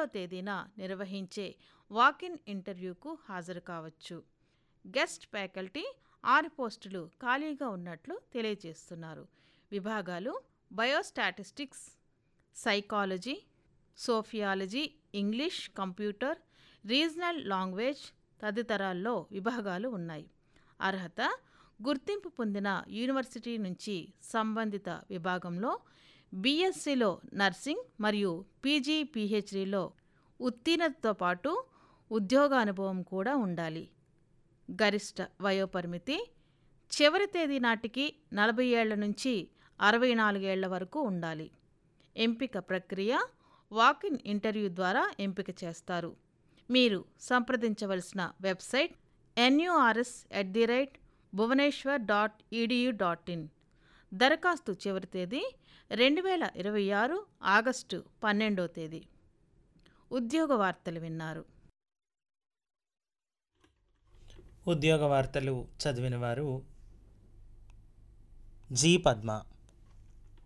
పన్నెండవ తేదీన నిర్వహించే వాకిన్ ఇంటర్వ్యూకు హాజరు కావచ్చు గెస్ట్ ఫ్యాకల్టీ ఆరు పోస్టులు ఖాళీగా ఉన్నట్లు తెలియజేస్తున్నారు విభాగాలు biostatistics psychology sociology English computer regional language తదితరాల్లో విభాగాలు ఉన్నాయి అర్హత గుర్తింపు పొందిన యూనివర్సిటీ నుంచి సంబంధిత విభాగంలో బీఎస్సీలో నర్సింగ్ మరియు పీజీ పీహెచ్డీలో ఉత్తీర్ణతతో పాటు ఉద్యోగ అనుభవం కూడా ఉండాలి గరిష్ట వయోపరిమితి చివరి తేదీ నాటికి నలభై ఏళ్ల నుంచి అరవై నాలుగేళ్ల వరకు ఉండాలి ఎంపిక ప్రక్రియ వాకిన్ ఇంటర్వ్యూ ద్వారా ఎంపిక చేస్తారు మీరు సంప్రదించవలసిన website N U R S at the rate Bhubaneswar dot E D U dot in దరఖాస్తు చివరి తేదీ రెండు వేల ఇరవై ఆరు ఆగస్టు పన్నెండో తేదీ ఉద్యోగ వార్తలు విన్నారు ఉద్యోగ వార్తలు చదివిన వారు జీ పద్మ